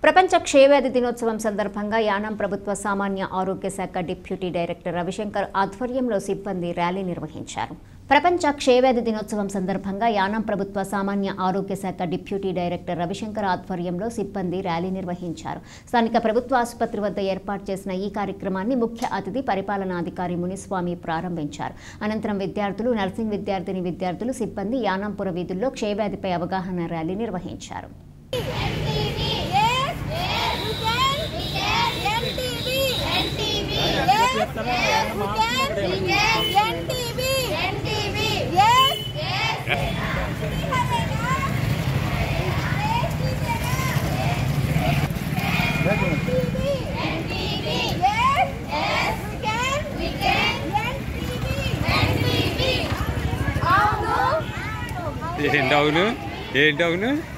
ప్రపంచ క్షయవ్యాధి దినోత్సవం సందర్భంగా యానం ప్రభుత్వ సామాన్య ఆరోగ్య శాఖ డిప్యూటీ డైరెక్టర్ రవిశంకర్ ఆధ్వర్యంలో సిబ్బంది ర్యాలీ నిర్వహించారు ప్రపంచ క్షయవ్యాధి దినోత్సవం సందర్భంగా యానం ప్రభుత్వ సామాన్య ఆరోగ్య శాఖ డిప్యూటీ డైరెక్టర్ రవిశంకర్ ఆధ్వర్యంలో సిబ్బంది ర్యాలీ నిర్వహించారు స్థానిక ప్రభుత్వ ఆసుపత్రి వద్ద ఏర్పాటు చేసిన ఈ కార్యక్రమాన్ని ముఖ్య అతిథి పరిపాలనాధికారి మునిస్వామి ప్రారంభించారు అనంతరం విద్యార్థులు నర్సింగ్ విద్యార్థిని విద్యార్థులు సిబ్బంది యానంపుర వీధుల్లో క్షయవ్యాధిపై అవగాహన ర్యాలీ నిర్వహించారు ఏంటి అవును ఏంటి అవును